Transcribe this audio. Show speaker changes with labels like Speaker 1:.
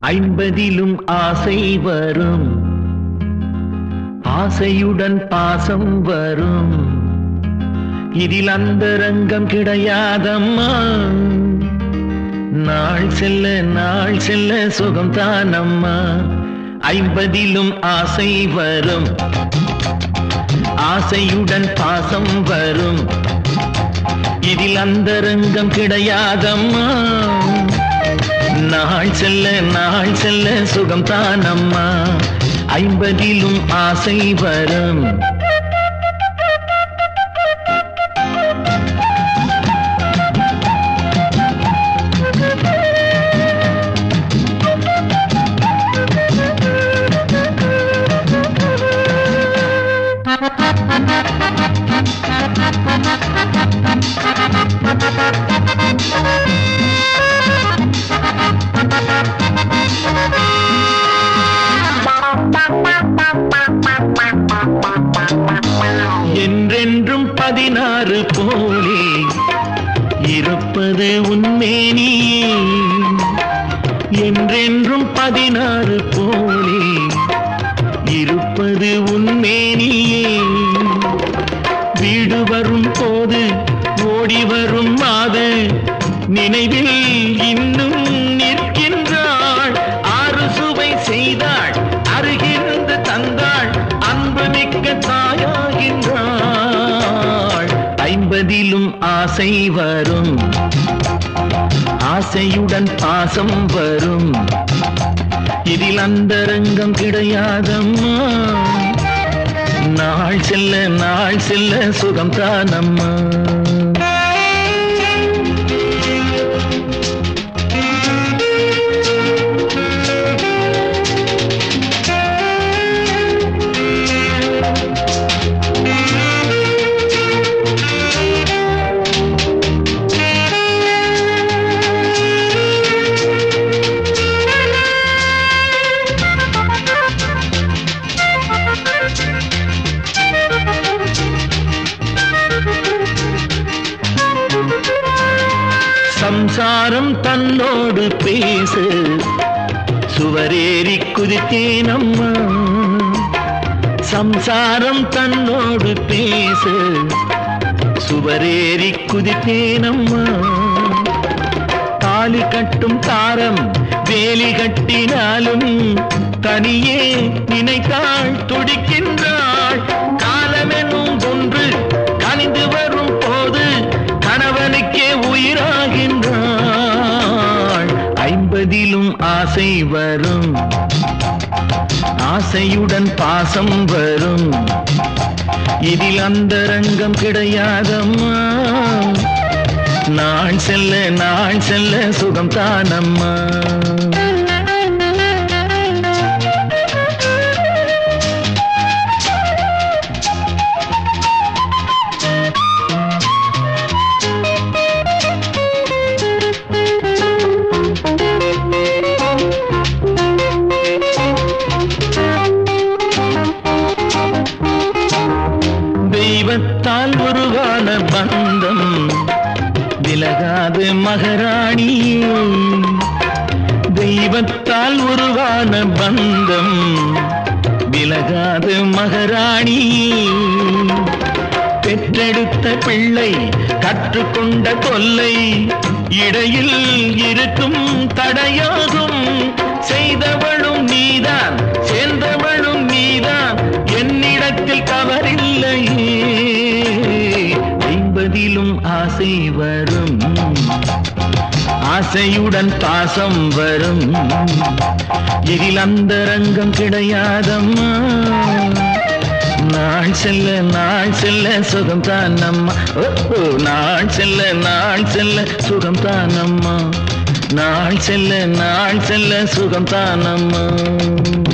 Speaker 1: ஐம்பதிலும் ஆசை வரும் ஆசையுடன் பாசம் வரும் இதில் அந்தரங்கம் கிடையாதம்மா நாள் செல்ல நாள் செல்ல சுகம் தானம்மா ஐம்பதிலும் ஆசை வரும் ஆசையுடன் பாசம் வரும் இதில் அந்தரங்கம் கிடையாதம்மா நாள் செல்ல நாள் செல்ல சுகம் தானம்மா ஐம்பதிலும் ஆசை வரும் என்றென்றும் பதினாறு போலே இருப்பது உன்மேனியே என்றென்றும் பதினாறு போலே இருப்பது உன்மேனியே வீடு வரும் போது ஓடி வரும் மாது நினைவில் இன்னும் நிற்கின்றாள் ஆறு சுவை செய்தாள் அருகிருந்து தந்தாள் அன்பு மிக்க தாயாகின்றாள் ஐம்பதிலும் ஆசை வரும் ஆசையுடன் பாசம் வரும் இதில் அந்தரங்கம் கிடையாதம்மா நாள் செல்ல நாள் செல்ல சுகம் தானம்மா சம்சாரம் தன்னோடு பேசு சுவரேறி குதித்தேன் அம்மா சம்சாரம் தன்னோடு பேசு சுவரேறி குதித்தேன் அம்மா தாலி கட்டும் தாரம் வேலி கட்டினாலும் தனியே நினைத்தாள் துடிக்கின்றாள் காலமெனும் ஒன்று கனிந்து வரும் போது கணவனுக்கே உயிராகின்றாள் ஐம்பதிலும் ஆசை வரும் ஆசையுடன் பாசம் வரும் இதில் அந்தரங்கம் கிடையாதம்மா நாள் செல்ல நாள் செல்ல சுகம் தானம்மா தெய்வத்தால் உருவான பந்தம் விலகாது மகராணி தெய்வத்தால் உருவான பந்தம் விலகாது மகராணி பெற்றெடுத்த பிள்ளை கற்றுக்கொண்ட தொல்லை இடையில் இருக்கும் தடையாகும் செய்தவளும் நீதான் சேர்ந்தவளும் நீதான் என்னிடத்தில் தவறில்லையே ஐம்பதிலும் ஆசை வரும் ஆசையுடன் பாசம் வரும் இதில் அந்தரங்கம் கிடையாதம்மா நாள் செல்ல நாள் செல்ல சுகம் தானம்மா ஓ, ஓ, நாள் செல்ல நாள் செல்ல சுகம் தானம்மா நாள் செல்ல நாள் செல்ல சுகம் தானம்மா